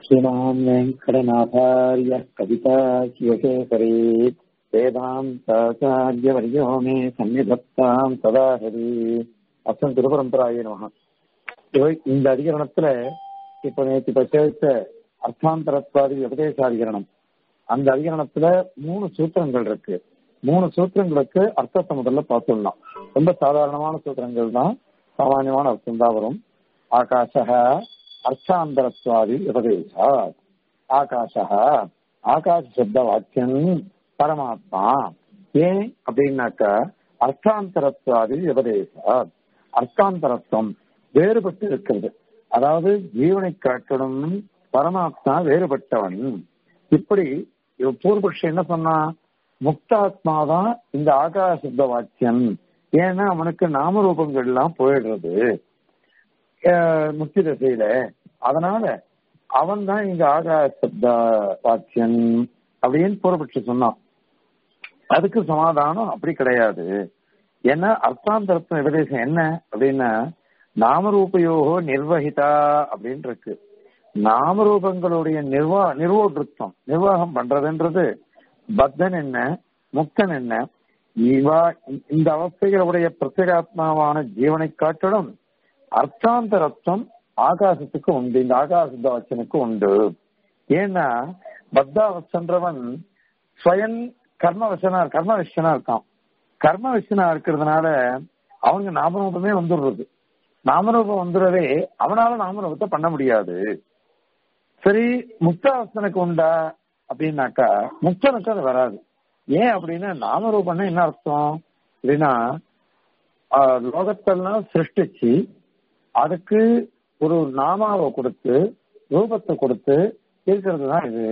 श्रीमान् वेङ्कटनाथार्यः कविता शिवशेखरे वेदान्ताचार्यवर्यो मे सन्निधत्ताम् सदा हरि அசன் திருபரம்பராய நமக இந்த அதிகரணத்துல இப்ப நேற்று பச்சரித்த அர்த்தாந்தரத்வாதி உபதேசாதிகரணம் அந்த அதிகரணத்துல மூணு சூத்திரங்கள் இருக்கு மூணு சூத்திரங்களுக்கு அர்த்தத்தை முதல்ல பார்த்துடலாம் ரொம்ப சாதாரணமான சூத்திரங்கள் தான் சாமானியமான அர்த்தம் தான் வரும் ஆகாஷ அர்த்தாந்தரத்வாதி உபதேசா ஆகாஷ ஆகாஷ சப்த வாக்கியம் பரமாத்மா ஏன் அப்படின்னாக்கா அர்த்தாந்தரத்வாதி உபதேசா அர்த்தாந்தரத்துவம் வேறுபட்டு இருக்கிறது அதாவது ஜீவனை காட்டணும் பரமாத்மா வேறுபட்டவன் இப்படி பூர்வபக்ஷம் என்ன சொன்னா முக்தாத்மா தான் இந்த ஆகாச சப்த வாக்கியம் ஏன்னா அவனுக்கு நாமரூபங்கள் எல்லாம் போயிடுறது முக்கிய திசையில அதனால அவன் தான் இங்க ஆகாச சப்த வாக்கியம் அப்படின்னு பூர்வபட்சி சொன்னான் அதுக்கு சமாதானம் அப்படி கிடையாது ஏன்னா அர்த்தாந்தரத்தின் உபதேசம் என்ன அப்படின்னா நாமரூபயோகோ நிர்வகிதா அப்படின்னு இருக்கு நாமரூபங்களுடைய நிர்வா நிர்வோகிருத்தம் நிர்வாகம் பண்றதுன்றது பத்தன் என்ன முக்தன் என்ன இவா இந்த அவஸ்தைகளுடைய பிரத்யேகாத்மாவான ஜீவனை காட்டிலும் அர்த்தாந்தரத்துவம் ஆகாசத்துக்கு உண்டு இந்த ஆகாச வச்சனுக்கு உண்டு ஏன்னா பத்தாவசன்றவன் ஸ்வயன் கர்மவசனா கர்மவசனா இருக்கான் கர்மவசனா இருக்கிறதுனால அவனுக்கு நாமரூபமே வந்துடுறது நாமரூபம் வந்துடவே அவனால நாமரூபத்தை பண்ண முடியாது சரி முக்தாவசனுக்கு உண்டா அப்படின்னாக்கா முக்தனுக்கு அது வராது ஏன் அப்படின்னா நாமரூபம்னா என்ன அர்த்தம் அப்படின்னா லோகத்தெல்லாம் சிருஷ்டிச்சு அதுக்கு ஒரு நாமாவை கொடுத்து ரூபத்தை கொடுத்து இருக்கிறது தான் இது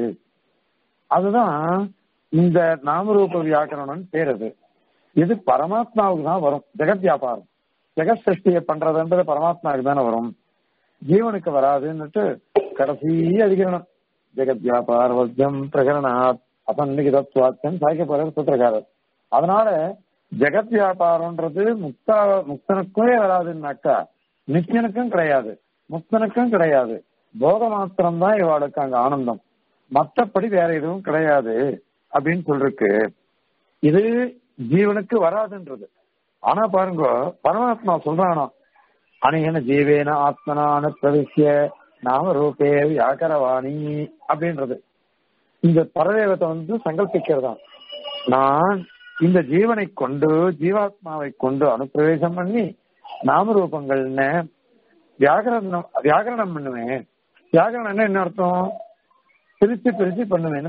அதுதான் இந்த நாமரூப வியாக்கரணம் பேர் அது இது பரமாத்மாவுக்கு தான் வரும் ஜெகத் வியாபாரம் ஜெகத் சிருஷ்டியை பண்றதுன்றது பரமாத்மாவுக்கு தானே வரும் ஜீவனுக்கு வராதுன்னுட்டு கடைசி அதிகரணம் ஜெகத் வியாபார வர்க்கம் பிரகரணாத் அசன்னிகிதத்வாத்தியம் சாய்க்க போற சூத்திரக்காரர் அதனால ஜெகத் வியாபாரம்ன்றது முக்தா முக்தனுக்குமே வராதுன்னாக்கா நித்தியனுக்கும் கிடையாது முக்தனுக்கும் கிடையாது போக மாத்திரம் தான் இவாளுக்கு அங்க ஆனந்தம் மற்றபடி வேற எதுவும் கிடையாது அப்படின்னு சொல்லிருக்கு இது ஜீவனுக்கு வராதுன்றது ஆனா பாருங்க பரமாத்மா சொல்றானா அணிகன ஜீவேன ஆத்மனான பிரவிசிய நாம ரூபே வியாக்கரவாணி அப்படின்றது இந்த பரதேவத்தை வந்து சங்கல்பிக்கிறதா நான் இந்த ஜீவனை கொண்டு ஜீவாத்மாவை கொண்டு அனுப்பிரவேசம் பண்ணி நாமரூபங்கள்னு வியாகரணம் வியாகரணம் பண்ணுவேன் வியாகரணம் என்ன அர்த்தம் பிரிச்சு பிரிச்சு பண்ணுவேன்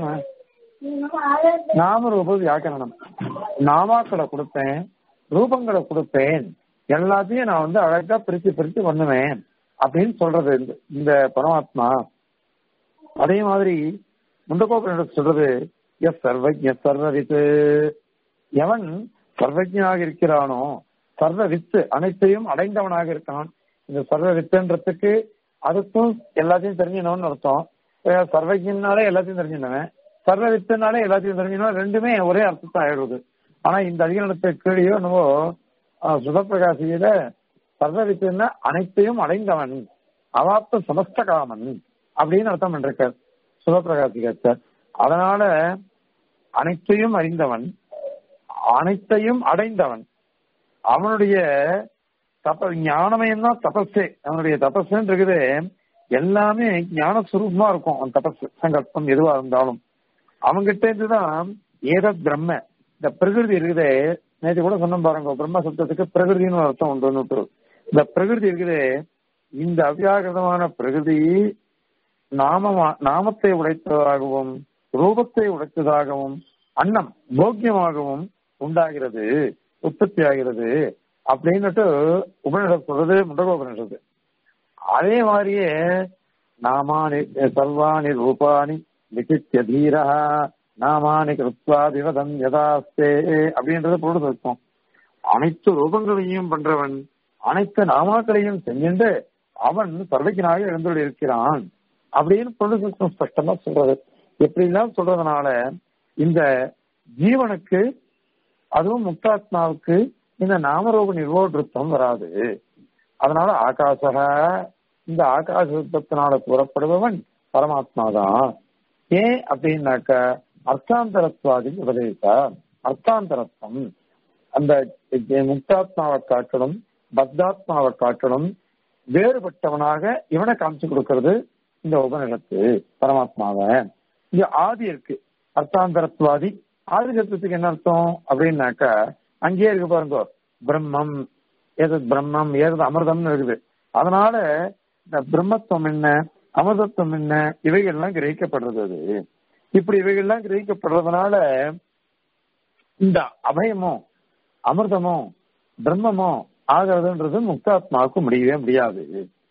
நாமரூப வியாக்கரணம் நாமாக்களை கொடுப்பேன் ரூபங்களை கொடுப்பேன் எல்லாத்தையும் நான் வந்து அழகா பிரிச்சு பிரிச்சு பண்ணுவேன் அப்படின்னு சொல்றது இந்த பரமாத்மா அதே மாதிரி முண்டகோபுர சொல்றது எஸ் சர்வஜ சர்வவித்து எவன் சர்வஜனாக இருக்கிறானோ சர்வ வித்து அனைத்தையும் அடைந்தவனாக இருக்கான் இந்த சர்வ வித்துன்றதுக்கு அதுக்கும் எல்லாத்தையும் தெரிஞ்சினவன் அர்த்தம் சர்வஜனாலே எல்லாத்தையும் தெரிஞ்சினவன் சர்வ வித்துனாலே எல்லாத்தையும் தெரிஞ்சினவன் ரெண்டுமே ஒரே அர்த்தத்தை ஆயிடுது ஆனா இந்த அதிகரணத்தை கீழேயோ என்னவோ சுதப்பிரகாசியில சர்வ வித்துன்னா அனைத்தையும் அடைந்தவன் அவாப்த சமஸ்த காமன் அப்படின்னு அர்த்தம் பண்ணிருக்கார் சுதப்பிரகாசிகர் அதனால அனைத்தையும் அறிந்தவன் அனைத்தையும் அடைந்தவன் அவனுடைய தப ஞானமயம் தான் தபஸே அவனுடைய தபஸ்ன்னு இருக்குது எல்லாமே ஞான சுரூபமா இருக்கும் அவன் தபஸ் சங்கல்பம் எதுவா இருந்தாலும் அவங்கிட்ட இருந்துதான் ஏதத் பிரம்ம இந்த பிரகிருதி இருக்குதே நேற்று கூட சொன்ன பாருங்க பிரம்ம சப்தத்துக்கு பிரகிருதின்னு அர்த்தம் உண்டு இந்த பிரகிருதி இருக்குதே இந்த அவ்யாகிருதமான பிரகிருதி நாம நாமத்தை உடைத்ததாகவும் ரூபத்தை உடைத்ததாகவும் அன்னம் போக்கியமாகவும் உண்டாகிறது உற்பத்தி ஆகிறது அப்படின்னுட்டு உபனிஷத் சொல்றது முண்டக உபனிஷத்து அதே மாதிரியே நாமானி சர்வாணி ரூபாணி விசித்திய தீரா நாமானி கிருத்வா விவதம் யதாஸ்தே அப்படின்றத பொருள் இருக்கும் அனைத்து ரூபங்களையும் பண்றவன் அனைத்து நாமாக்களையும் செஞ்சுட்டு அவன் சர்வஜனாக எழுந்துள்ள இருக்கிறான் அப்படின்னு பொருள் ஸ்பஷ்டமா சொல்றது எப்படிலாம் சொல்றதுனால இந்த ஜீவனுக்கு அதுவும் முக்தாத்மாவுக்கு இந்த நாமரூப நிர்வோகிருத்தம் வராது அதனால ஆகாசக இந்த ஆகாசத்தினால கூறப்படுபவன் பரமாத்மா தான் ஏன் அப்படின்னாக்க அர்த்தாந்தரத்வாதி உபதேசா அர்த்தாந்தரத்துவம் அந்த முக்தாத்மாவை காட்டணும் பத்தாத்மாவை காட்டணும் வேறுபட்டவனாக இவனை காமிச்சு கொடுக்கறது இந்த உபநிடத்து பரமாத்மாவை இங்க ஆதி இருக்கு அர்த்தாந்தரத்வாதி ஆதி சத்துவத்துக்கு என்ன அர்த்தம் அப்படின்னாக்க அங்கேயே இருக்கு பாருங்க பிரம்மம் ஏது பிரம்மம் ஏது அமிர்தம்னு இருக்குது அதனால இந்த பிரம்மத்துவம் என்ன அமிர்தத்துவம் என்ன இவைகள்லாம் கிரகிக்கப்படுறது அது இப்படி இவைகள்லாம் கிரகிக்கப்படுறதுனால இந்த அபயமோ அமிர்தமோ பிரம்மமோ ஆகிறதுன்றது முக்தாத்மாவுக்கு முடியவே முடியாது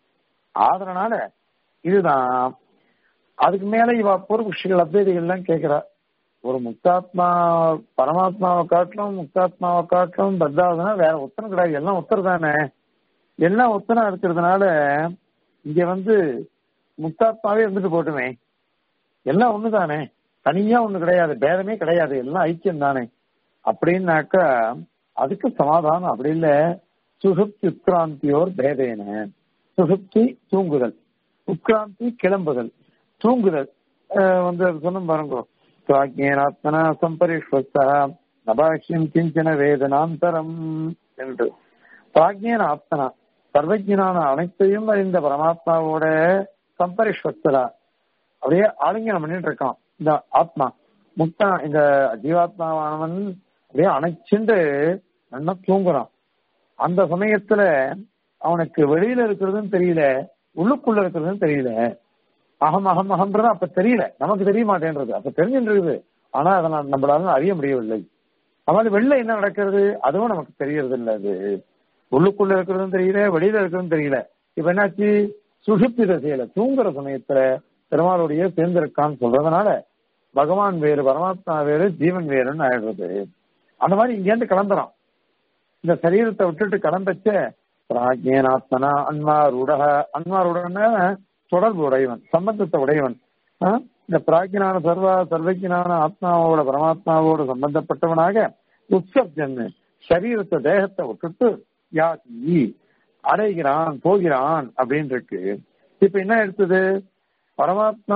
அதனால இதுதான் அதுக்கு மேல இவ பூர்வபக்ஷிகள் அத்வைதிகள்லாம் கேட்கிறா ஒரு முக்தாத்மா பரமாத்மாவை காட்டிலும் முக்தாத்மாவை காட்டிலும் பத்தாவதுனா வேற உத்தரம் கிடையாது எல்லாம் உத்தரம் தானே எல்லாம் உத்தரம் இருக்கிறதுனால இங்க வந்து முக்தாத்மாவே இருந்துட்டு போட்டுமே எல்லாம் ஒண்ணுதானே தனியா ஒண்ணு கிடையாது பேதமே கிடையாது எல்லாம் ஐக்கியம் தானே அப்படின்னாக்கா அதுக்கு சமாதானம் அப்படி இல்ல சுசுப்தி உட்கிராந்தியோர் பேதேன சுசுப்தி தூங்குதல் உட்கிராந்தி கிளம்புதல் தூங்குதல் வந்து சொன்ன பாருங்க சுவாக்கியனாத்மனா சம்பரிஷ்வஸ்தா நபாஷ்யம் கிஞ்சன வேதனாந்தரம் என்று பிராக்ஞான ஆத்மனா சர்வஜனான அனைத்தையும் அறிந்த பரமாத்மாவோட சம்பரிஷ்வஸ்தரா அப்படியே ஆலிங்கனம் பண்ணிட்டு இருக்கான் இந்த ஆத்மா முக்தா இந்த ஜீவாத்மாவானவன் அப்படியே அணைச்சுண்டு நல்லா தூங்குறான் அந்த சமயத்துல அவனுக்கு வெளியில இருக்கிறதுன்னு தெரியல உள்ளுக்குள்ள இருக்கிறதுன்னு தெரியல அகம் அகம் அகம்ன்றது அப்ப தெரியல நமக்கு தெரிய மாட்டேன்றது அப்ப தெரிஞ்சுட்டு ஆனா அதை நான் நம்மளால அறிய முடியவில்லை அவன் வெளில என்ன நடக்கிறது அதுவும் நமக்கு தெரியறது இல்ல அது உள்ளுக்குள்ள இருக்கிறதும் தெரியல வெளியில இருக்கிறதும் தெரியல இப்ப என்னாச்சு சுஷுப்தி தசையில தூங்குற சமயத்துல பெருமாளுடைய சேர்ந்திருக்கான்னு சொல்றதுனால பகவான் வேறு பரமாத்மா வேறு ஜீவன் வேறுன்னு ஆயிடுறது அந்த மாதிரி இங்கேருந்து கிளம்புறான் இந்த சரீரத்தை விட்டுட்டு கிளம்பச்ச பிராஜ்யனாத்மனா அன்மாரூடக அன்மாரூடன தொடர்பு உடையவன் சம்பந்தத்தை உடையவன் இந்த பிராக்கியனான சர்வ சர்வஜனான ஆத்மாவோட பரமாத்மாவோட சம்பந்தப்பட்டவனாக உற்சர்ஜன் சரீரத்தை தேகத்தை விட்டுட்டு யாதி அடைகிறான் போகிறான் அப்படின்னு இருக்கு இப்ப என்ன எடுத்தது பரமாத்மா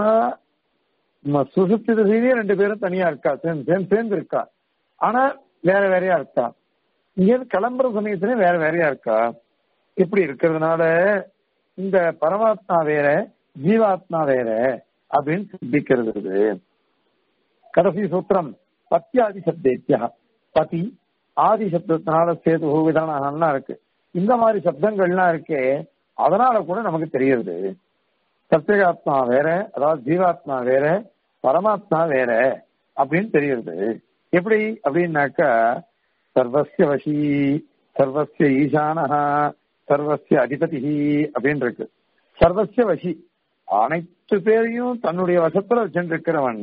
சுசுப்தி திசையிலேயே ரெண்டு பேரும் தனியா இருக்கா சேர்ந்து சேர்ந்து சேர்ந்து இருக்கா ஆனா வேற வேறையா இருக்கா இங்க கிளம்புற சமயத்துல வேற வேறையா இருக்கா இப்படி இருக்கிறதுனால இந்த பரமாத்மா வேற ஜீவாத்மா வேற அப்படின்னு சிந்திக்கிறது இது கடைசி சூத்திரம் பத்தியாதி சப்தேத்தியா பதி ஆதி சப்தத்தினால சேது விதானம்லாம் இருக்கு இந்த மாதிரி சப்தங்கள்லாம் இருக்கே அதனால கூட நமக்கு தெரியுது சத்தியகாத்மா வேற அதாவது ஜீவாத்மா வேற பரமாத்மா வேற அப்படின்னு தெரியுது எப்படி அப்படின்னாக்கா சர்வசிய வசி சர்வசிய ஈசானஹா சர்வசிய அதிபதி அப்படின்னு இருக்கு சர்வசிய வசி அனைத்து பேரையும் தன்னுடைய வசத்துல வச்சுருக்கிறவன்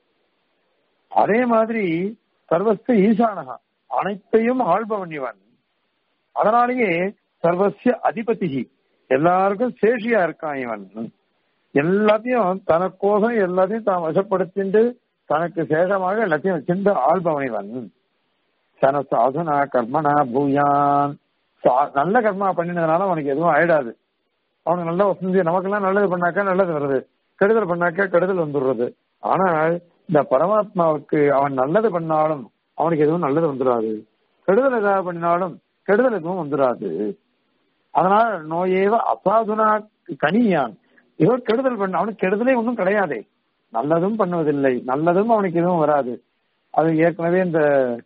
அதே மாதிரி சர்வசிய ஈசானகா அனைத்தையும் ஆள்பவன் இவன் அதனாலேயே சர்வசிய அதிபதி எல்லாருக்கும் சேஷியா இருக்கான் இவன் எல்லாத்தையும் தனக்கோசம் எல்லாத்தையும் தான் வசப்படுத்திண்டு தனக்கு சேஷமாக எல்லாத்தையும் வச்சிருந்து ஆள்பவன் இவன் தன சாதுனா கர்மனா பூயான் நல்ல கர்மா பண்ணினதுனால அவனுக்கு எதுவும் ஆயிடாது அவனுக்கு நல்ல வசந்தி நமக்கெல்லாம் நல்லது பண்ணாக்கா நல்லது வருது கெடுதல் பண்ணாக்கா கெடுதல் வந்துடுறது ஆனால் இந்த பரமாத்மாவுக்கு அவன் நல்லது பண்ணாலும் அவனுக்கு எதுவும் நல்லது வந்துடாது கெடுதல் ஏதாவது பண்ணினாலும் கெடுதல் எதுவும் வந்துடாது அதனால நோயேவ அசாதுனா கனியான் ஏதோ கெடுதல் பண்ண அவனுக்கு கெடுதலே ஒன்றும் கிடையாதே நல்லதும் பண்ணுவதில்லை நல்லதும் அவனுக்கு எதுவும் வராது அது ஏற்கனவே இந்த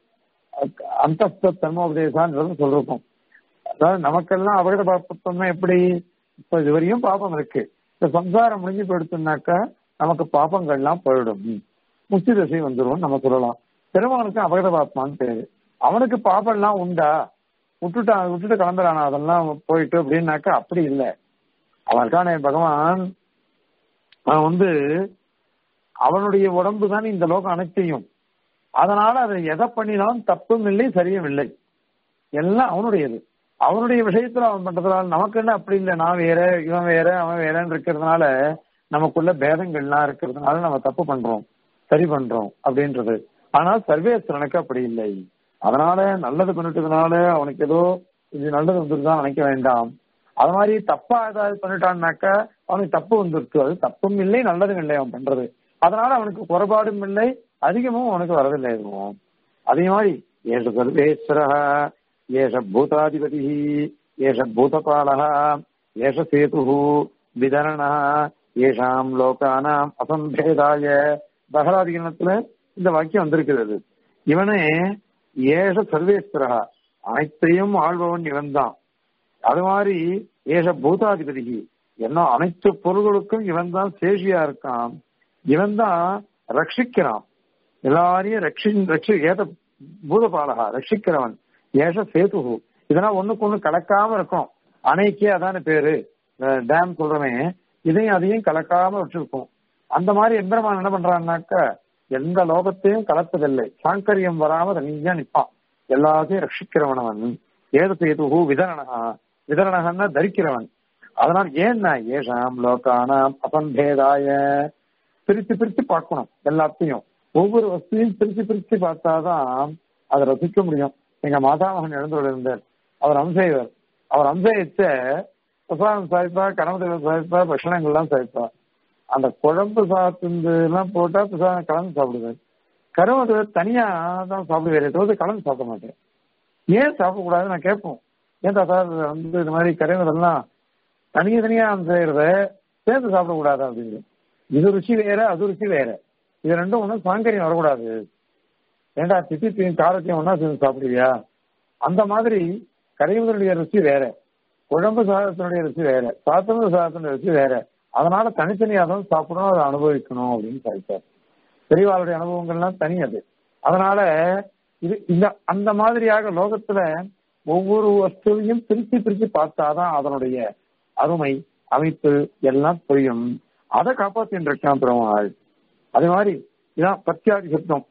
அந்த தர்மோபதேசான்றது சொல்லிருக்கோம் அதாவது நமக்கெல்லாம் அபகட பாப்பம்னா எப்படி இப்ப இதுவரையும் பாப்பம் இருக்கு இந்த சம்சாரம் முடிஞ்சு போயிடுச்சுனாக்கா நமக்கு பாப்பங்கள்லாம் போயிடும் முக்தி தசை வந்துடும் நம்ம சொல்லலாம் பெருமானுக்கு அபகட பாப்பமான்னு பேரு அவனுக்கு பாப்பம் எல்லாம் உண்டா விட்டுட்டான் விட்டுட்டு கிளம்புறானா அதெல்லாம் போயிட்டு அப்படின்னாக்கா அப்படி இல்லை அவனுக்கான பகவான் அவன் வந்து அவனுடைய உடம்பு தான் இந்த லோகம் அனைத்தையும் அதனால அதை எதை பண்ணினாலும் தப்பும் இல்லை சரியும் இல்லை எல்லாம் அவனுடையது அவனுடைய விஷயத்துல அவன் பண்றதுனால நமக்கு என்ன அப்படி இல்லை நான் வேற இவன் வேற அவன் வேறன்னு இருக்கிறதுனால நமக்குள்ள பேதங்கள்லாம் இருக்கிறதுனால நம்ம தப்பு பண்றோம் சரி பண்றோம் அப்படின்றது ஆனால் சர்வேஸ்வரனுக்கு அப்படி இல்லை அதனால நல்லது பண்ணிட்டதுனால அவனுக்கு ஏதோ இது நல்லது வந்துருதான் நினைக்க வேண்டாம் அது மாதிரி தப்பா ஏதாவது பண்ணிட்டான்னாக்கா அவனுக்கு தப்பு வந்திருக்கு அது தப்பும் இல்லை நல்லதும் இல்லை அவன் பண்றது அதனால அவனுக்கு குறைபாடும் இல்லை அதிகமும் அவனுக்கு வரதில்லை எதுவும் அதே மாதிரி ஏஷ சர்வேஸ்வர ஏஷ பூதாதிபதி ஏஷ பூதபாலக ஏஷ சேது விதரண ஏஷாம் லோகானாம் அசம்பேதாய தகராதிகரணத்துல இந்த வாக்கியம் வந்திருக்கிறது இவனே ஏஷ சர்வேஸ்வரா அனைத்தையும் ஆள்பவன் இவன் தான் அது மாதிரி ஏஷ பூதாதிபதி என்ன அனைத்து பொருள்களுக்கும் இவன் தான் சேஷியா இருக்கான் இவன் தான் ரட்சிக்கிறான் எல்லாரையும் ரட்சி ரட்சி ஏத பூதபாலகா ரட்சிக்கிறவன் ஏஷ சேது இதெல்லாம் ஒண்ணுக்கு ஒண்ணு கலக்காம இருக்கும் அணைக்கே அதான பேரு டேம் சொல்றவன் இதையும் அதையும் கலக்காம வச்சிருக்கும் அந்த மாதிரி எந்திரமான் என்ன பண்றான்னாக்க எந்த லோகத்தையும் கலப்பதில்லை சாங்கரியம் வராம தனியா நிப்பான் எல்லாத்தையும் ரட்சிக்கிறவன் அவன் ஏத சேது விதரணகா விதரணகன்னா தரிக்கிறவன் அதனால் ஏன்னா ஏஷாம் லோகானாம் அசம்பேதாய பிரித்து பிரித்து பார்க்கணும் எல்லாத்தையும் ஒவ்வொரு வஸ்தையும் பிரித்து பிரித்து பார்த்தாதான் அதை ரசிக்க முடியும் எங்க மாதாமகன் எழுந்தோடு இருந்தார் அவர் அம்சைவர் அவர் அம்சயிச்ச பிரசாதம் சாய்ப்பா கனவு சாய்ப்பா பட்சணங்கள்லாம் சாய்ப்பா அந்த குழம்பு சாப்பிட்டு எல்லாம் போட்டா பிரசாதம் கலந்து சாப்பிடுவார் கருவத்தை தனியா தான் சாப்பிடுவாரு தவிர கலந்து சாப்பிட மாட்டேன் ஏன் சாப்பிடக்கூடாது நான் கேட்போம் ஏன் தாத்தா வந்து இது மாதிரி கரைவதெல்லாம் தனியா தனியா செய்யறத சேர்த்து சாப்பிடக்கூடாது அப்படின்னு இது ருச்சி வேற அது ருச்சி வேற இது ரெண்டும் ஒன்றும் சாங்கரியம் வரக்கூடாது ஏண்டா திட்டித்தையும் காரத்தையும் ஒன்னா சேர்ந்து சாப்பிடுவியா அந்த மாதிரி கரைவதனுடைய ருச்சி வேற குழம்பு சாதத்தினுடைய ருச்சி வேற சாத்தமிழ் சாதத்தினுடைய ருச்சி வேற அதனால தனித்தனியாக தான் சாப்பிடணும் அதை அனுபவிக்கணும் அப்படின்னு சொல்லிட்டார் பெரியவாளுடைய அனுபவங்கள்லாம் தனி அது அதனால இது இந்த அந்த மாதிரியாக லோகத்துல ஒவ்வொரு வஸ்துவையும் பிரிச்சு பிரிச்சு பார்த்தாதான் அதனுடைய அருமை அமைப்பு எல்லாம் புரியும் அதை காப்பாத்தின்னு இருக்கான் பெருமாள் அதே மாதிரி இதான் பத்தியாதி சப்தம்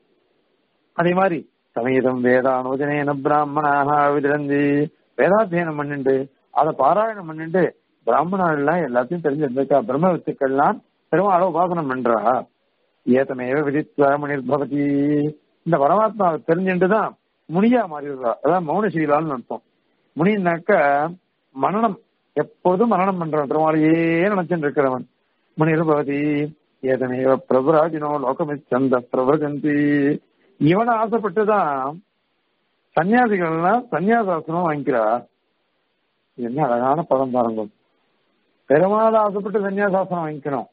அதே மாதிரி சமீதம் வேதானோஜனேன பிராமணாக விதிரந்தி வேதாத்தியனம் பண்ணிண்டு அதை பாராயணம் பண்ணிண்டு பிராமணர்கள் எல்லாம் எல்லாத்தையும் தெரிஞ்சிருந்திருக்கா பிரம்ம வித்துக்கள்லாம் பெருமாளை உபாசனம் பண்றா ஏத்தமேவ விதித்வா முனிர்பவதி இந்த பரமாத்மாவை தெரிஞ்சுட்டுதான் முனியா மாறிடுறா அதான் மௌனசீலான்னு அர்த்தம் முனின்னாக்க மனநம் எப்போதும் மரணம் பண்றவன் பெருமாளையே நினைச்சுட்டு இருக்கிறவன் முனிர்பவதி ஏதமேவ பிரபுராஜினோ லோகமிச்சந்த பிரபஜந்தி இவனை ஆசைப்பட்டுதான் சன்னியாசிகள்லாம் சன்னியாசாசனம் வாங்கிக்கிறா என்ன அழகான பதம் பாருங்க பெருமாள் ஆசைப்பட்டு சன்னியாசாசனம் வாங்கிக்கணும்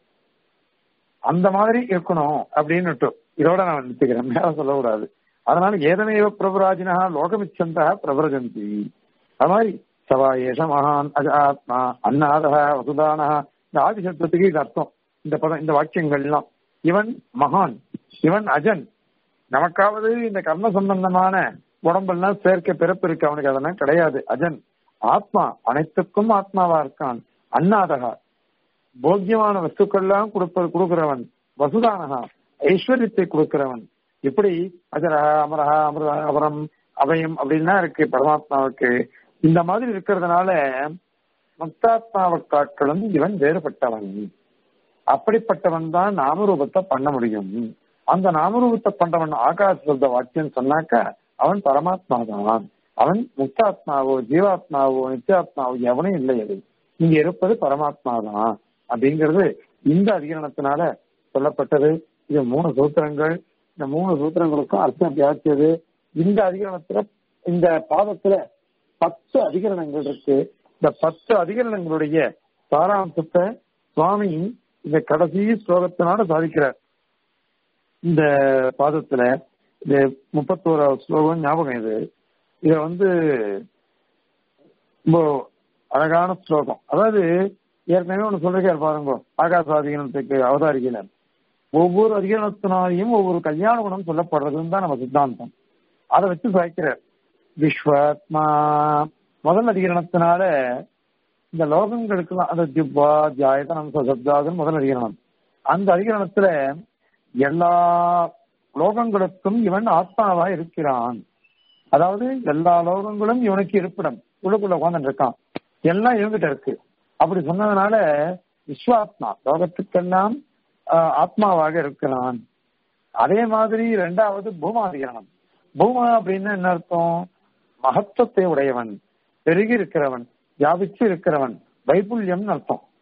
அந்த மாதிரி இருக்கணும் அப்படின்னு இதோட நான் நிறுத்திக்கிறேன் மேல சொல்லக்கூடாது அதனால ஏதமேவ பிரபுராஜினா லோகமிச்சந்தா பிரபரஜந்தி அது மாதிரி சவா ஏஷ மகான் அஜ ஆத்மா அன்னாதக வசுதானக இந்த ஆதிசத்துவத்துக்கு இது அர்த்தம் இந்த பதம் இந்த வாக்கியங்கள்லாம் இவன் மகான் இவன் அஜன் நமக்காவது இந்த கர்ம சம்பந்தமான உடம்பெல்லாம் சேர்க்க பிறப்பு இருக்கு அவனுக்கு அதெல்லாம் கிடையாது அஜன் ஆத்மா அனைத்துக்கும் ஆத்மாவா இருக்கான் அன்னாதகா போக்கியமான வஸ்துக்கள்லாம் கொடுப்ப கொடுக்கிறவன் வசுதானகா ஐஸ்வர்யத்தை கொடுக்கிறவன் இப்படி அஜரஹ அமரஹா அமிர்த அபரம் அபயம் அப்படின்னா இருக்கு பரமாத்மாவுக்கு இந்த மாதிரி இருக்கிறதுனால முக்தாத்மாவை காட்களும் இவன் வேறுபட்டவன் அப்படிப்பட்டவன் தான் நாமரூபத்தை பண்ண முடியும் அந்த நாமரூபத்தை பண்றவன் ஆகாச சொல்ற வாக்கியம் சொன்னாக்க அவன் பரமாத்மா தான் அவன் முக்தாத்மாவோ ஜீவாத்மாவோ நித்தியாத்மாவோ எவனும் இல்லை அது இங்க இருப்பது பரமாத்மா தான் அப்படிங்கிறது இந்த அதிகரணத்தினால சொல்லப்பட்டது இது மூணு சூத்திரங்கள் இந்த மூணு சூத்திரங்களுக்கும் அர்த்தம் வியாச்சியது இந்த அதிகரணத்துல இந்த பாதத்துல பத்து அதிகரணங்கள் இருக்கு இந்த பத்து அதிகரணங்களுடைய சாராம்சத்தை சுவாமி இந்த கடைசி ஸ்லோகத்தினால சாதிக்கிறார் இந்த பாதத்துல இந்த முப்பத்தோராவது ஸ்லோகம் ஞாபகம் இது இத வந்து ரொம்ப அழகான ஸ்லோகம் அதாவது ஏற்கனவே ஒண்ணு சொல்றீங்க பாருங்க ஆகாச அதிகரணத்துக்கு அவதாரிக்கல ஒவ்வொரு அதிகரணத்தினாலையும் ஒவ்வொரு கல்யாண குணம் சொல்லப்படுறதுன்னு தான் நம்ம சித்தாந்தம் அதை வச்சு சாய்க்கிறார் விஸ்வாத்மா முதல் அதிகரணத்தினால இந்த லோகங்களுக்கெல்லாம் அந்த திவ்வா தியாயத்தனம் சப்தாதன் முதல் அதிகரணம் அந்த அதிகரணத்துல எல்லா லோகங்களுக்கும் இவன் ஆத்மாவா இருக்கிறான் அதாவது எல்லா லோகங்களும் இவனுக்கு இருப்பிடம் உள்ளுக்குள்ள உட்கார்ந்து இருக்கான் எல்லாம் இவங்கிட்ட இருக்கு அப்படி சொன்னதுனால விஸ்வாத்மா லோகத்துக்கெல்லாம் ஆத்மாவாக இருக்கிறான் அதே மாதிரி ரெண்டாவது பூமாதிகரணம் பூமா அப்படின்னு என்ன அர்த்தம் மகத்துவத்தை உடையவன் பெருகி இருக்கிறவன் வியாபிச்சு இருக்கிறவன் வைபுல்யம் அர்த்தம்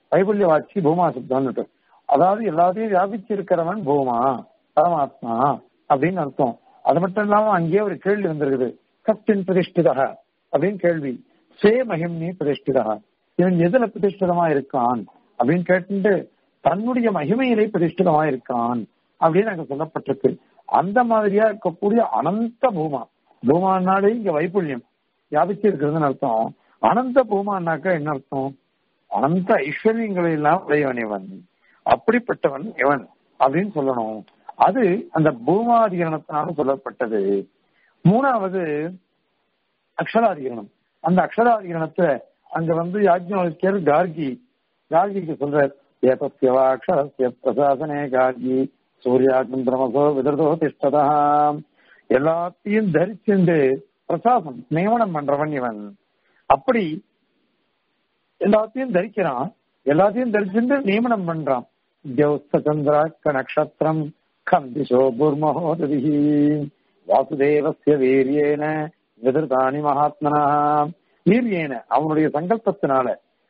வைபல்ய வாட்சி பூமா சப்தம்னு அதாவது எல்லாத்தையும் வியாபிச்சு இருக்கிறவன் பூமா பரமாத்மா அப்படின்னு அர்த்தம் அது மட்டும் இல்லாம அங்கேயே ஒரு கேள்வி வந்திருக்குது கத்தின் பிரதிஷ்டிதா அப்படின்னு கேள்வி சே மகிம்னி பிரதிஷ்டிதா இவன் எதுல பிரதிஷ்டிதமா இருக்கான் அப்படின்னு கேட்டு தன்னுடைய மகிமையிலே பிரதிஷ்டிதமா இருக்கான் அப்படின்னு அங்க சொல்லப்பட்டிருக்கு அந்த மாதிரியா இருக்கக்கூடிய அனந்த பூமா பூமானாலே இங்க வைப்புல்யம் வியாபிச்சு இருக்கிறதுன்னு அர்த்தம் அனந்த பூமானாக்கா என்ன அர்த்தம் அனந்த ஐஸ்வர்யங்களை எல்லாம் உடையவன் இவன் அப்படிப்பட்டவன் இவன் அப்படின்னு சொல்லணும் அது அந்த பூமாதிகரணத்தினால சொல்லப்பட்டது மூணாவது அக்ஷராதிகரணம் அந்த அக்ஷராதிகரணத்துல அங்க வந்து யாஜ்ஞர் கார்கி கார்கிக்கு சொல்றார் ஏதஸ்யவா அக்ஷரஸ்ய பிரசாசனே கார்கி சூர்யாக்கும் பிரமசோ விதர்தோ திஷ்டதா எல்லாத்தையும் தரிச்சுண்டு பிரசாசம் நியமனம் பண்றவன் இவன் அப்படி எல்லாத்தையும் தரிக்கிறான் எல்லாத்தையும் தரிச்சுட்டு நியமனம் பண்றான் சந்திராக்க நக்ஷத்திரம் கந்திசோ பூர்மஹோததி வாசுதேவசிய வீரியேன எதிர்தானி மகாத்மனா வீரியேன அவனுடைய சங்கல்பத்தினால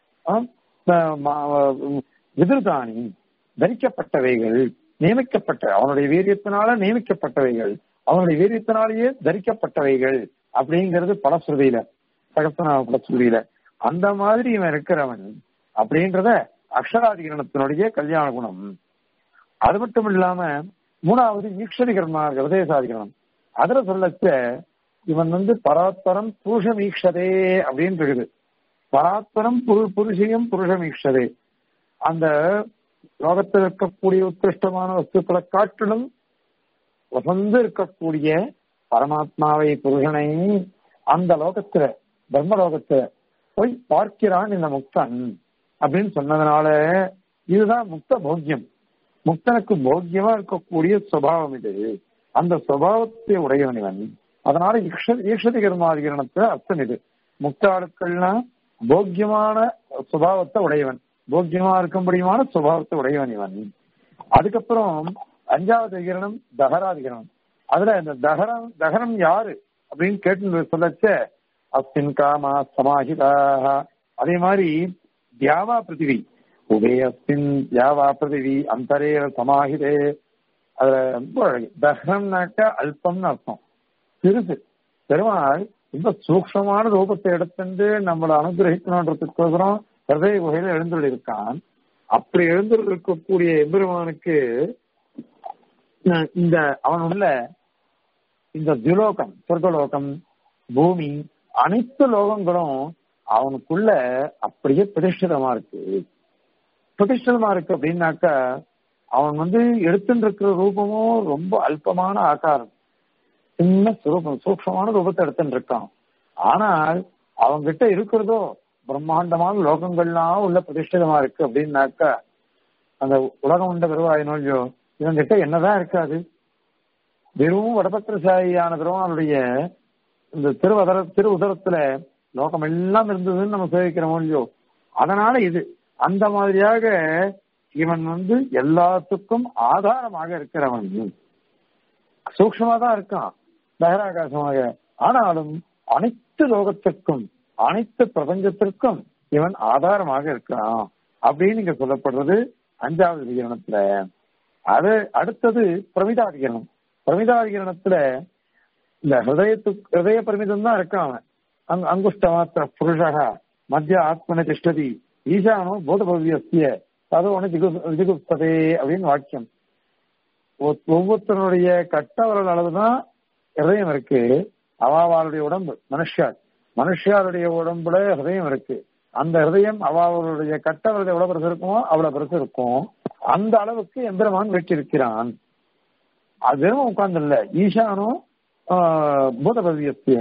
எதிர்தானி தரிக்கப்பட்டவைகள் நியமிக்கப்பட்ட அவனுடைய வீரியத்தினால நியமிக்கப்பட்டவைகள் அவனுடைய வீரியத்தினாலேயே தரிக்கப்பட்டவைகள் அப்படிங்கிறது பலஸ்ருதியில சகசனாவ பலஸ்ருதியில அந்த மாதிரி இவன் இருக்கிறவன் அப்படின்றத அக்ஷராதிகரணத்தினுடைய கல்யாண குணம் அது மட்டும் இல்லாம மூணாவது ஈக்ஷதிகரணா ஹிருதயசாதிகரணம் அதுல சொல்லச்ச இவன் வந்து பராத்பரம் புருஷமீக்ஷதே அப்படின்னு இருக்குது பராத்பரம் புரு புருஷையும் புருஷமீக்ஷதே அந்த லோகத்தில் இருக்கக்கூடிய உத்கிருஷ்டமான வஸ்துக்களை காட்டிலும் வசந்து இருக்கக்கூடிய பரமாத்மாவை புருஷனை அந்த லோகத்துல பிரம்மலோகத்துல போய் பார்க்கிறான் இந்த முக்தன் அப்படின்னு சொன்னதுனால இதுதான் முக்த போக்கியம் முக்தனுக்கு போக்கியமா இருக்கக்கூடிய சுவாவம் இது அந்த சுவாவத்தை உடையவன் இவன் அதனால ஈக்ஷதி கர்மாதிகரணத்துல அர்த்தம் இது முக்தாளுக்கள்னா போக்கியமான சுபாவத்தை உடையவன் போக்கியமா இருக்கும்படியான சுபாவத்தை உடையவன் இவன் அதுக்கப்புறம் அஞ்சாவது அதிகரணம் தகராதிகரணம் அதுல இந்த தகரம் தகரம் யாரு அப்படின்னு கேட்டு சொல்லச்ச அஸ்மின் காமா சமாஹிதாக அதே மாதிரி தியாவா பிருத்திவி உபே அஸ்மின் தியாவா பிருத்திவி அந்தரே சமாஹிதே அதுல ரொம்ப அழகு தகரம்னாக்க அல்பம்னு அர்த்தம் சிறுசு பெருமாள் ரொம்ப சூக்ஷமான ரூபத்தை எடுத்துட்டு நம்மளை அனுகிரகிக்கணுன்றதுக்கோசரம் ஹிருதய குகையில எழுந்துள்ள இருக்கான் அப்படி எழுந்துள்ள இருக்கக்கூடிய எம்பெருமானுக்கு இந்த அவன் உள்ள இந்த துலோகம் சொர்க்கலோகம் பூமி அனைத்து லோகங்களும் அவனுக்குள்ள அப்படியே பிரதிஷ்டிதமா இருக்கு பிரதிஷ்டிதமா இருக்கு அப்படின்னாக்கா அவன் வந்து எடுத்துட்டு இருக்கிற ரூபமும் ரொம்ப அல்பமான ஆகாரம் சின்ன சுரூபம் சூக்ஷமான ரூபத்தை எடுத்துட்டு இருக்கான் ஆனால் அவங்கிட்ட இருக்கிறதோ பிரம்மாண்டமான லோகங்கள்லாம் உள்ள பிரதிஷ்டிதமா இருக்கு அப்படின்னாக்கா அந்த உலகம் உண்ட பெருவாயினோல்யோ இவங்கிட்ட என்னதான் இருக்காது வெறும் வடபத்திரசாயியான பெருமானுடைய இந்த திருவதர திரு உதரத்துல லோகம் எல்லாம் இருந்ததுன்னு நம்ம சேவிக்கிறோம் இல்லையோ அதனால இது அந்த மாதிரியாக இவன் வந்து எல்லாத்துக்கும் ஆதாரமாக இருக்கிறவன் சூக்ஷமா தான் இருக்கான் பகிராகாசமாக ஆனாலும் அனைத்து லோகத்திற்கும் அனைத்து பிரபஞ்சத்திற்கும் இவன் ஆதாரமாக இருக்கிறான் அப்படின்னு இங்க சொல்லப்படுறது அஞ்சாவது விகரணத்துல அது அடுத்தது பிரமிதாதிகரணம் பிரமிதாதிகரணத்துல இந்த ஹிருதயத்துக்கு ஹிருதய பிரமிதம் தான் இருக்கான் அவன் அங்குஷ்ட மாத்திர புருஷக மத்திய ஆத்மன திஷ்டதி ஈசானோ போதபவியஸ்திய ததோன ஜிகு ஜிகுப்ததே அப்படின்னு வாக்கியம் ஒவ்வொருத்தருடைய கட்டவரல் அளவுதான் ஹிருதயம் இருக்கு அவாவாளுடைய உடம்பு மனுஷார் மனுஷாருடைய உடம்புல ஹிருதயம் இருக்கு அந்த ஹிருதயம் அவாவுடைய கட்டவரல் எவ்வளவு பெருசு இருக்குமோ அவ்வளவு பெருசு இருக்கும் அந்த அளவுக்கு எந்திரமான் வெற்றிருக்கிறான் அது வெறும் உட்கார்ந்து இல்ல ஈசானும் பூதபதியஸ்திய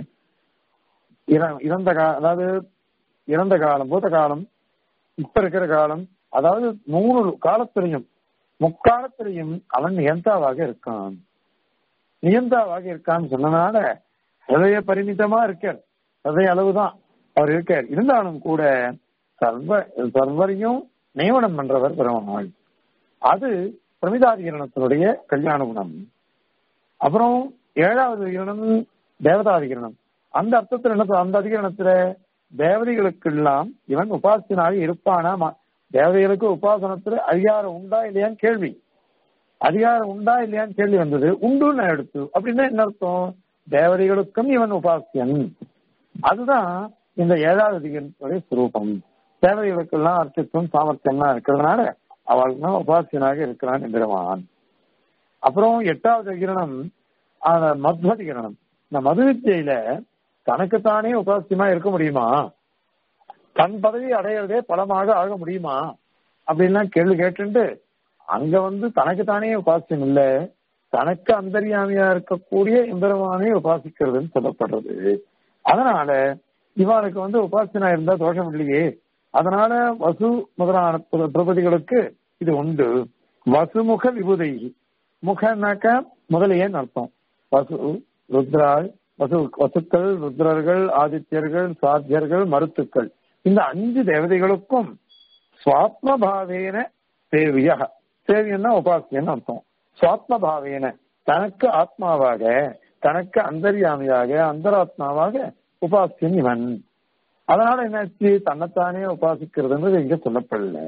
இறந்த கா அதாவது இறந்த காலம் பூத காலம் இப்ப இருக்கிற காலம் அதாவது மூணு காலத்திலையும் முக்காலத்திலையும் அவன் நியந்தாவாக இருக்கான் நியந்தாவாக இருக்கான்னு சொன்னனால ஹிருதய பரிமிதமா இருக்கார் ஹிருதய அளவுதான் அவர் இருக்கார் இருந்தாலும் கூட சர்வ சர்வரையும் நியமனம் பண்றவர் பெருமாள் அது பிரமிதாதிகரணத்தினுடைய கல்யாண குணம் அப்புறம் ஏழாவது அதிகரணம் தேவதாதிகரணம் அந்த அர்த்தத்தில் என்ன அந்த அதிகரணத்துல தேவதைகளுக்கெல்லாம் இவன் உபாசியனாக இருப்பானா தேவதைகளுக்கு உபாசனத்துல அதிகாரம் உண்டா இல்லையான்னு கேள்வி அதிகாரம் உண்டா இல்லையான்னு கேள்வி வந்தது உண்டுன்னு எடுத்து அப்படின்னா என்ன அர்த்தம் தேவதைகளுக்கும் இவன் உபாசியன் அதுதான் இந்த ஏழாவது அதிகாரத்துடைய சுரூபம் தேவதைகளுக்கெல்லாம் அர்த்தத்துவம் சாமர்த்தியம்லாம் இருக்கிறதுனால அவளுக்கு தான் உபாசியனாக இருக்கிறான் என்கிறவான் அப்புறம் எட்டாவது அதிகரணம் மத்வதிகரணம் இந்த மது வித்தியில தனக்குத்தானே உபாசியமா இருக்க முடியுமா தன் பதவி அடையிறதே பலமாக ஆக முடியுமா அப்படின்லாம் கேள்வி கேட்டுட்டு அங்க வந்து தனக்குத்தானே உபாசியம் இல்ல தனக்கு அந்தரியாமியா இருக்கக்கூடிய எம்பெருமானே உபாசிக்கிறதுன்னு சொல்லப்படுறது அதனால இவனுக்கு வந்து உபாசனா இருந்தா தோஷம் இல்லையே அதனால வசு முதலான பிரபதிகளுக்கு இது உண்டு வசுமுக விபுதை முகனாக்க முதலையேன்னு அர்த்தம் வசு ருத்ராள் வசு வசுக்கள் ருத்ரர்கள் ஆதித்யர்கள் சாத்தியர்கள் மருத்துக்கள் இந்த அஞ்சு தேவதைகளுக்கும் சுவாத்ம பாவேன சேவிய சேவியன்னா உபாசியன்னு அர்த்தம் சுவாத்ம பாவேன தனக்கு ஆத்மாவாக தனக்கு அந்தர்யாமியாக அந்தராத்மாவாக உபாசியன் இவன் அதனால என்னாச்சு தன்னைத்தானே உபாசிக்கிறதுன்றது இங்க சொல்லப்படல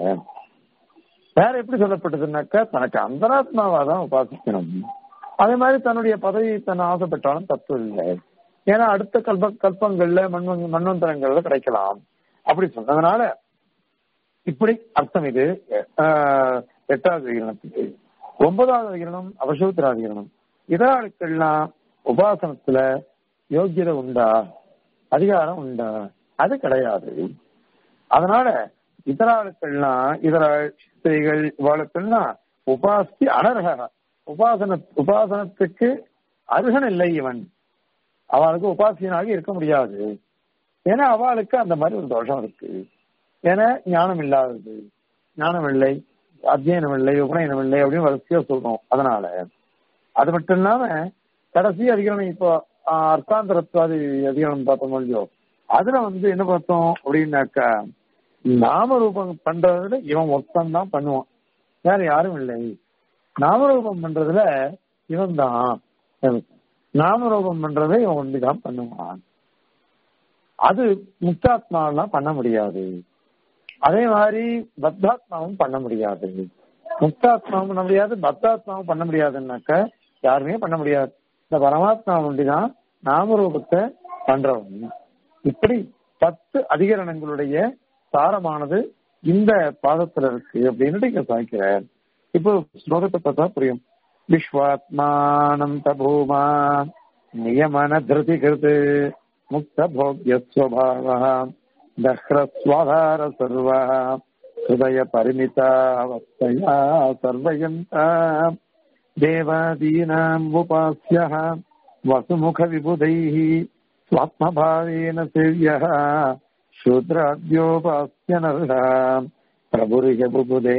வேற எப்படி சொல்லப்பட்டதுன்னாக்கா தனக்கு அந்தராத்மாவா தான் உபாசிக்கணும் அதே மாதிரி தன்னுடைய பதவி தன்னை ஆசைப்பட்டாலும் தப்பு இல்லை ஏன்னா அடுத்த கல்ப கல்பங்கள்ல மண் மண்வந்தரங்கள்ல கிடைக்கலாம் அப்படி சொன்னதுனால இப்படி அர்த்தம் இது எட்டாவது விகிரணத்துக்கு ஒன்பதாவது விகிரணம் அவசூத்திராதிகரணம் இதராளுக்கெல்லாம் உபாசனத்துல யோக்கியதை உண்டா அதிகாரம் உண்டா அது கிடையாது அதனால இதராளுக்கெல்லாம் இதர ஸ்திரீகள் இவாளுக்கெல்லாம் உபாசி அனர்ஹ உபாசன உபாசனத்துக்கு அருகன் இல்லை இவன் அவளுக்கு உபாசியனாக இருக்க முடியாது ஏன்னா அவளுக்கு அந்த மாதிரி ஒரு தோஷம் இருக்கு ஏன்னா ஞானம் இல்லாதது ஞானம் இல்லை அத்தியனம் இல்லை உபநயனம் இல்லை அப்படின்னு வரிசையா சொல்றோம் அதனால அது மட்டும் இல்லாம கடைசி அதிகரணம் இப்போ அர்த்தாந்தரத்வாதி அதிகரணம் பார்த்தோம் இல்லையோ அதுல வந்து என்ன பார்த்தோம் அப்படின்னாக்கா நாமரூபம் பண்றதுல இவன் ஒருத்தன் தான் பண்ணுவான் வேற யாரும் இல்லை நாமரூபம் பண்றதுல இவன் தான் நாமரூபம் பண்றதை இவன் ஒன்றுதான் பண்ணுவான் அது முக்தாத்மாவெல்லாம் பண்ண முடியாது அதே மாதிரி பத்தாத்மாவும் பண்ண முடியாது முக்தாத்மாவும் பண்ண முடியாது பத்தாத்மாவும் பண்ண முடியாதுன்னாக்க யாருமே பண்ண முடியாது இந்த பரமாத்மா ஒண்டிதான் நாமரூபத்தை பண்றவன் இப்படி பத்து அதிகரணங்களுடைய சாரமானது இந்த பாதத்துல இருக்கு அப்படின்னு இங்க சாய்க்கிறார் இப்போ ஸ்லோகத்தை பார்த்தா புரியும் விஸ்வாத்மானந்த பூமா நியமன திருதி கிருது முக்த போக்ய ஸ்வபாவ தஹ்ரஸ்வாதார சர்வ ஹிருதய பரிமிதாவஸ்தையா சர்வயந்தா தேவாதீனாம் உபாஸ்ய வசுமுக விபுதைः स्वात्मभावेन सेव्यः शूद्राद्योपास्य नरः प्रभुरिह बुबुधे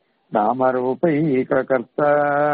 நாமரூபைகர்த்தா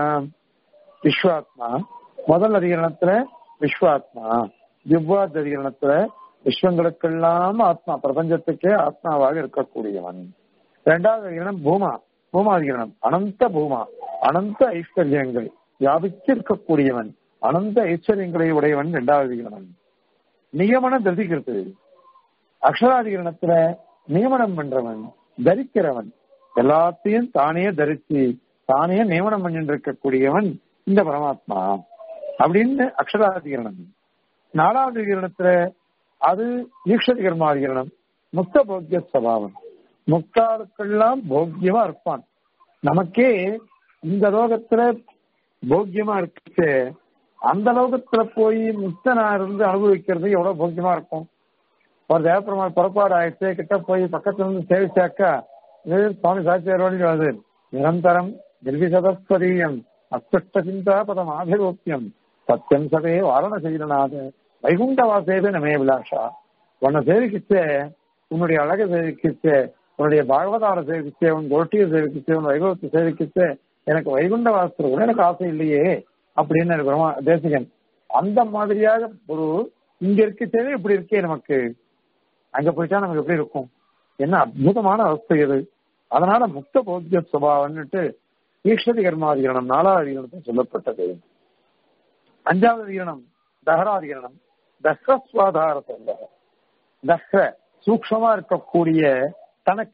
விஸ்வாத்மா முதல் அதிகரணத்துல விஸ்வாத்மா திவ்வாத் அதிகரணத்துல விஸ்வங்களுக்கெல்லாம் ஆத்மா பிரபஞ்சத்துக்கே ஆத்மாவாக இருக்கக்கூடியவன் இரண்டாவது அதிகரணம் பூமா பூமாதிகரணம் அனந்த பூமா அனந்த ஐஸ்வர்யங்கள் வியாபிச்சு இருக்கக்கூடியவன் அனந்த ஐஸ்வர்யங்களை உடையவன் இரண்டாவது அதிகரணம் நியமனம் தரிக்கிறது அக்ஷராதிகரணத்துல நியமனம் பண்றவன் தரிக்கிறவன் எல்லாத்தையும் தானே தரிச்சு தானே நியமனம் பண்ணிட்டு இருக்கக்கூடியவன் இந்த பரமாத்மா அப்படின்னு அக்ஷராதிகரணம் நாலாவது அதிகரணத்துல அது ஈஸ்வரி கர்மாதிகரணம் முக்த போக்கிய சபாவம் முக்தாளுக்கெல்லாம் போக்கியமா இருப்பான் நமக்கே இந்த லோகத்துல போக்கியமா இருக்கு அந்த லோகத்துல போய் முக்தனா இருந்து அனுபவிக்கிறது எவ்வளவு போக்கியமா இருக்கும் ஒரு தேவப்பெருமாள் புறப்பாடு ஆயிடுச்சு கிட்ட போய் பக்கத்துல இருந்து சேவிச்சாக்கா இது சுவாமி சாட்சியாரோடு வருது நிரந்தரம் நிர்விசதஸ்வரீயம் அஸ்பஷ்ட சிந்தா பதம் ஆபிரோக்கியம் சத்தியம் சதே வாரண செய்யனாது வைகுண்ட வாசேது நமே விலாஷா உன்னை சேவிக்கிச்சே உன்னுடைய அழகை சேவிக்கிச்சே உன்னுடைய பாகவதார சேவிக்கிச்சே உன் கோட்டியை சேவிக்கிச்சே உன் வைபவத்தை சேவிக்கிச்சே எனக்கு வைகுண்ட வாசத்துல கூட எனக்கு ஆசை இல்லையே அப்படின்னு எனக்கு பிரமா தேசிகன் அந்த மாதிரியாக ஒரு இங்க இருக்கச்சே இப்படி இருக்கே நமக்கு அங்க போயிட்டா நமக்கு எப்படி இருக்கும் என்ன அற்புதமான அவஸ்தை இது அதனால முக்த போக்கிய சுபாவன்னுட்டு ஈஸ்வரி கர்மாதிகரணம் நாலாவது அதிகரணத்தை சொல்லப்பட்டது அஞ்சாவது அதிகரணம் தஹராதிகரணம் தஹ்ரஸ்வாதார சொல்ல தஹ்ர சூக்ஷமா இருக்கக்கூடிய தனக்கு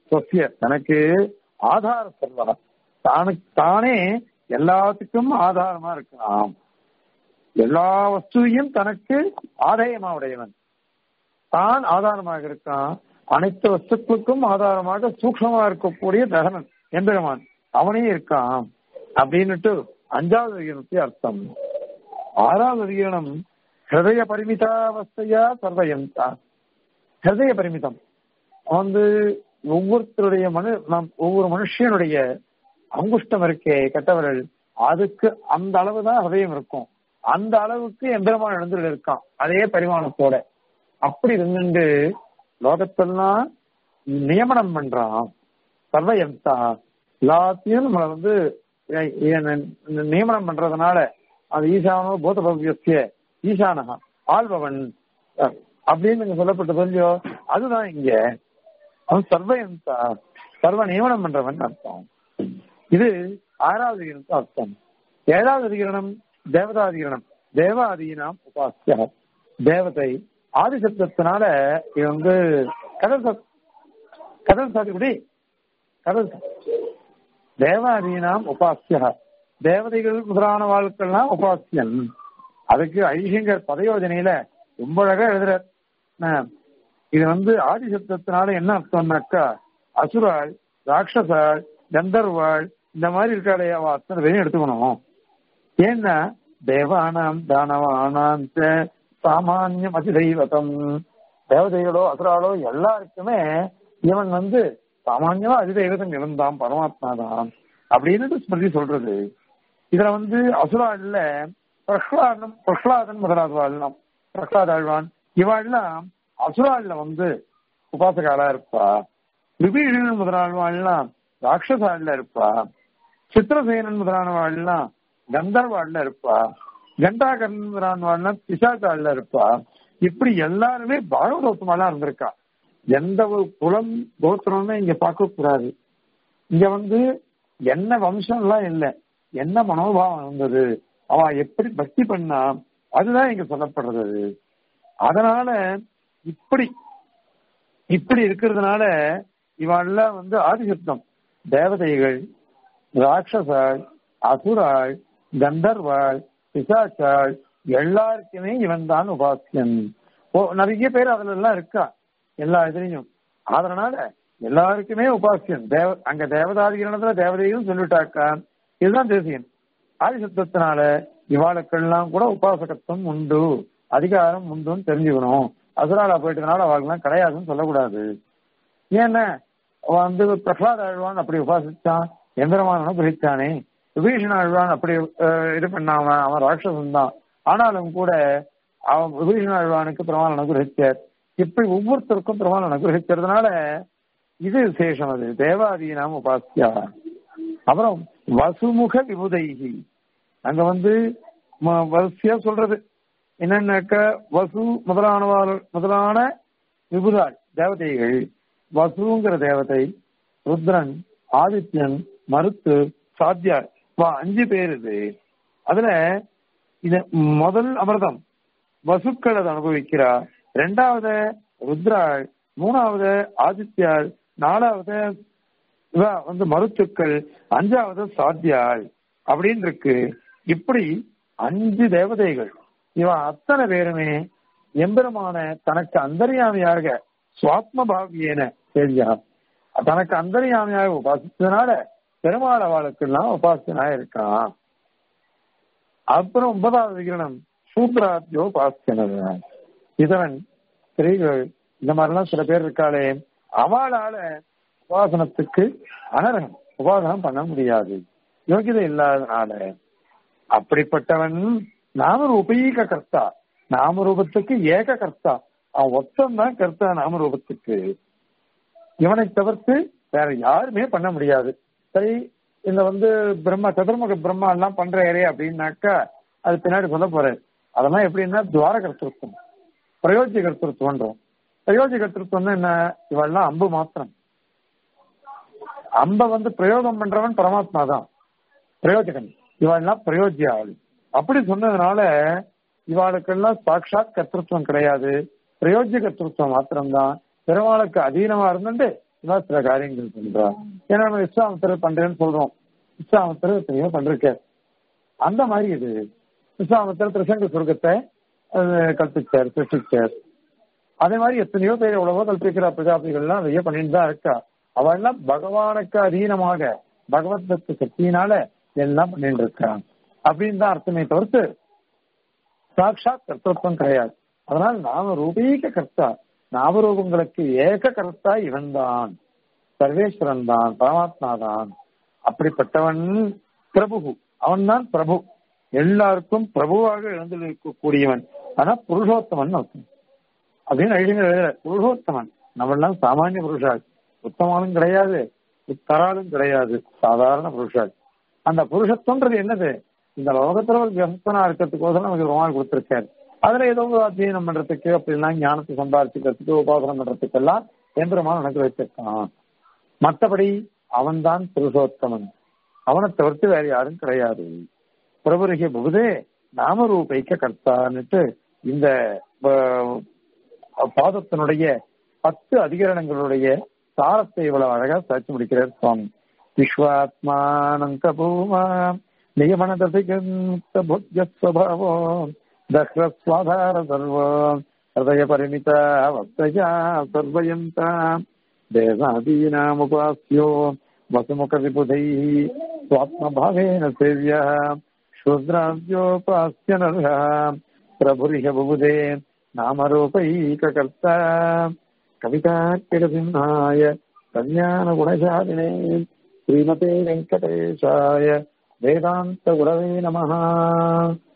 சொசிய தனக்கு ஆதார சர்வா தானுக்கு தானே எல்லாத்துக்கும் ஆதாரமா இருக்கலாம் எல்லா வஸ்துவையும் தனக்கு ஆதாயமா உடையவன் தான் ஆதாரமாக இருக்கான் அனைத்து வஸ்துக்களுக்கும் ஆதாரமாக சூக்ஷமா இருக்கக்கூடிய தகனன் எம்பெருமான் அவனே இருக்கான் அப்படின்னுட்டு அஞ்சாவது அதிகரணத்தை அர்த்தம் ஆறாவது அதிகரணம் ஹிருதய பரிமிதாவஸ்தையா சர்வயந்தா ஹிருதய பரிமிதம் வந்து ஒவ்வொருத்தருடைய மனு நம் ஒவ்வொரு மனுஷனுடைய அங்குஷ்டம் இருக்கே கெட்டவர்கள் அதுக்கு அந்த அளவு தான் ஹதயம் இருக்கும் அந்த அளவுக்கு எம்பெருமான் எழுந்துள்ள இருக்கான் அதே பரிமாணத்தோட அப்படி இருந்துட்டு லோகத்தெல்லாம் நியமனம் பண்றான் சர்வயந்தா எல்லாத்தையும் நம்மளை வந்து ஏ- ஏ- நியமனம் பண்றதுனால அது ஈசானோ போத பவ்யஸ்ய ஈசானகா ஆள்பவன் அஹ், அப்படின்னு இங்க சொல்லப்பட்டது இல்லையோ அதுதான் இங்க அவன் சர்வயந்தா சர்வ நியமனம் பண்றவன் அர்த்தம் இது ஆறாவது அதிகரணத்து அர்த்தம் ஏழாவது அதிகரணம் தேவதாதிகரணம் தேவாதீனாம் உபாசிய தேவதை ஆதிசப்தத்தினால இது வந்து கடல் சத் கடல் சாத்திக்குடி கடல் சத். தேவாதீனாம் உபாசிய தேவதைகள் முதலான வாழ்க்கெல்லாம் உபாசியன் அதுக்கு ஐஷங்கர் பதயோஜனையில ரொம்ப அழகா எழுதுற இது வந்து ஆதிசப்தத்தினால என்ன அர்த்தம்னாக்கா அசுராள் ராட்சசாள் கந்தர்வாள் இந்த மாதிரி இருக்காளே அவ அத்தனை பேரையும் எடுத்துக்கணும் ஏன்னா தேவானாம் தானவானாம் ச சாமானியம் அதிதெய்வதம் தேவதைகளோ அசுராளோ எல்லாருக்குமே இவன் வந்து சாமானியமா அதிதெய்வதம் இருந்தான் பரமாத்மா தான் அப்படின்னு ஸ்மிருதி சொல்றது இதுல வந்து அசுராள்ல பிரஹ்லாதன் பிரஹ்லாதன் முதலாதவாள்லாம் பிரஹ்லாத் ஆழ்வான் இவாள்லாம் அசுராள்ல வந்து உபாசகாலா இருப்பா விபீஷணன் முதலானவாள்லாம் ராட்சசாள்ல இருப்பா சித்திரசேனன் முதலானவாள்லாம் கந்தர்வாள்ல இருப்பா கண்டாகரன் முதலானவாள்லாம் பிசாச்சாள்ல இருப்பா இப்படி எல்லாருமே பாகவதோத்தமாலாம் இருந்திருக்கா எந்த ஒரு குலம் கோத்திரமே இங்க பார்க்க கூடாது இங்க வந்து என்ன வம்சம் எல்லாம் இல்ல என்ன மனோபாவம் இருந்தது அவ எப்படி பக்தி பண்ணா அதுதான் இங்க சொல்லப்படுறது அதனால இப்படி இப்படி இருக்கிறதுனால இவெல்லாம் வந்து ஆதிசப்தம் தேவதைகள் ராட்சசாள் அசுராள் கந்தர்வாள் பிசாச்சாள் எல்லாருக்குமே இவன் தான் உபாசியன் ஓ நிறைய பேர் அதுல எல்லாம் இருக்கா எல்லா இதுலயும் அதனால எல்லாருக்குமே உபாசியன் தேவ அங்க தேவதாதிகரணத்துல தேவதையும் சொல்லிட்டாக்கா இதுதான் தேசியன் ஆதிசப்தத்தினால இவாளுக்கெல்லாம் கூட உபாசகத்துவம் உண்டு அதிகாரம் உண்டுன்னு தெரிஞ்சுக்கணும் அசுராலா போயிட்டதுனால அவளுக்கெல்லாம் கிடையாதுன்னு சொல்லக்கூடாது ஏன்னா அவன் வந்து பிரகலாத் ஆழ்வான் அப்படி உபாசிச்சான் எந்திரமான அனுகிரகிச்சானே விபீஷண ஆழ்வான் அப்படி அஹ், இது பண்ணாம அவன் ராட்சசன் தான் ஆனாலும் கூட அவன் விபீஷண ஆழ்வானுக்கு பிரமாணம் அனுகிரகிச்சார் இப்படி ஒவ்வொருத்தருக்கும் பிரமாணம் அனுகிரகிக்கிறதுனால இது விசேஷம் அது தேவாதீனாம் உபாசியா அப்புறம் வசுமுக விபுதைகி அங்க வந்து ம- வரிசையா சொல்றது என்னன்னாக்க வசு முதலானவாள் முதலான விபுதாள் தேவதைகள் வசுங்கிற தேவதை ருத்ரன் ஆதித்யன் மருத்து சாத்தியார் வா அஞ்சு பேர் இது அதுல இது முதல் அமிர்தம் வசுக்கள் அதை அனுபவிக்கிறா ரெண்டாவது ருத்ராள் மூணாவது ஆதித்யாள் நாலாவது இவ வந்து மருத்துக்கள் அஞ்சாவது சாத்தியாள் அப்படின்னு இருக்கு இப்படி அஞ்சு தேவதைகள் இவன் அத்தனை பேருமே எம்பெருமான தனக்கு அந்தரியாமையாக சுவாத்ம பாவியேன தெரியா தனக்கு அந்தரியாமையாக உபாசித்ததுனால பெருமாள் அவளுக்கெல்லாம் உபாசனா இருக்கான் அப்புறம் ஒன்பதாவது விகிரணம் சூத்ராத்யோ உபாசனர் இதவன் ஸ்திரீகள் இந்த மாதிரிலாம் சில பேர் இருக்காளே அவளால உபாசனத்துக்கு அனர்ஹம் உபாசனம் பண்ண முடியாது யோகிதை இல்லாதனால அப்படிப்பட்டவன் நாமரூபீக கர்த்தா நாமரூபத்துக்கு ஏக கர்த்தா அவன் ஒத்தம் தான் கர்த்தா நாமரூபத்துக்கு இவனை தவிர்த்து வேற யாருமே பண்ண முடியாது சரி இந்த வந்து பிரம்மா சதுர்முக பிரம்மா எல்லாம் பண்றாரே அப்படின்னாக்கா அது பின்னாடி சொல்ல போறேன் அதெல்லாம் எப்படின்னா துவார கர்த்தத்துவம் பிரயோஜ்ய கர்த்தத்துவன்றோம் பிரயோஜ்ய கர்த்தத்துவம் என்ன இவெல்லாம் அம்பு மாத்திரம் அம்ப வந்து பிரயோகம் பண்றவன் பரமாத்மா தான் பிரயோஜகன் இவாள்லாம் பிரயோஜ்ய ஆள் அப்படி சொன்னதுனால இவாளுக்கெல்லாம் சாட்சாத் கர்த்தத்துவம் கிடையாது பிரயோஜ்ய கர்த்தத்துவம் மாத்திரம்தான் பெருமாளுக்கு அதீனமா இருந்துட்டு இவன் சில காரியங்கள் பண்றா ஏன்னா நம்ம விஸ்வாமத்தர் பண்றேன்னு சொல்றோம் விஸ்வாமத்தர் எத்தனையோ பண்றிருக்க அந்த மாதிரி இது விஸ்வாமத்தர் திருசங்க சுருக்கத்தை அஹ், கற்பிச்சார் சிருஷ்டிச்சார் அதே மாதிரி எத்தனையோ பேர் எவ்வளவோ கல்பிக்கிற பிரஜாபிகள்லாம் நிறைய பண்ணிட்டு தான் இருக்கா அவெல்லாம் பகவானுக்கு அதீனமாக பகவத் பக்தி சக்தியினால எல்லாம் பண்ணிட்டு இருக்கான் அப்படின்னு தான் அர்த்தமே தவிர்த்து சாட்சாத் கர்த்தத்துவம் கிடையாது அதனால் நாம ரூபீக கர்த்தா நாமரூபங்களுக்கு ஏக கர்த்தா இவன் தான் சர்வேஸ்வரன் தான் பரமாத்மா தான் அப்படிப்பட்டவன் பிரபு அவன் தான் பிரபு எல்லாருக்கும் பிரபுவாக எழுந்திருக்கக்கூடியவன் ஆனா புருஷோத்தமன் அர்த்தம் அப்படின்னு எழுதிங்க எழுதுற புருஷோத்தமன் நம்மெல்லாம் சாமானிய புருஷாள் உத்தமாலும் கிடையாது உத்தராலும் கிடையாது சாதாரண புருஷாள் அந்த புருஷத்துவன்றது என்னது இந்த லோகத்துல ஒரு கிரகஸ்தனா இருக்கிறதுக்கோசரம் நமக்கு ஒரு நாள் கொடுத்திருக்காரு அதுல ஏதோ ஒரு அத்தியனம் பண்றதுக்கு அப்படிலாம் ஞானத்தை சம்பாதிச்சுக்கிறதுக்கு உபாசனம் பண்றதுக்கு எல்லாம் எந்திரமான உனக்கு வச்சிருக்கான் மற்றபடி அவன்தான் புருஷோத்தமன் அவனை தவிர்த்து வேற யாரும் கிடையாது பிரபுரகிய புகுதே நாமரூபைக்க கர்த்தான்னுட்டு இந்த அஹ், பாதத்தினுடைய பத்து அதிகரணங்களுடைய சாரத்தை இவ்வளவு அழகா சாட்சி முடிக்கிறார் சுவாமி விஸ்வாத்மானந்த பூமா நியமனதபிகஸ்வபாவோ தஹ்ரஸ்வாதார சர்வோ ஹதய பரிமிதா வக்தயா சர்வயந்தா தேவாதீனாமுபாஸ்யோ வசுமுக விபுதை சுவாத்மபாவேன சேவிய शूद्राद्योपास्य नरः प्रभुरिह बुबुधे नामरूपैककर्ता कवितार्किकसिंहाय कल्याणगुणशालिने श्रीमते वेङ्कटेशाय वेदान्तगुरवे नमः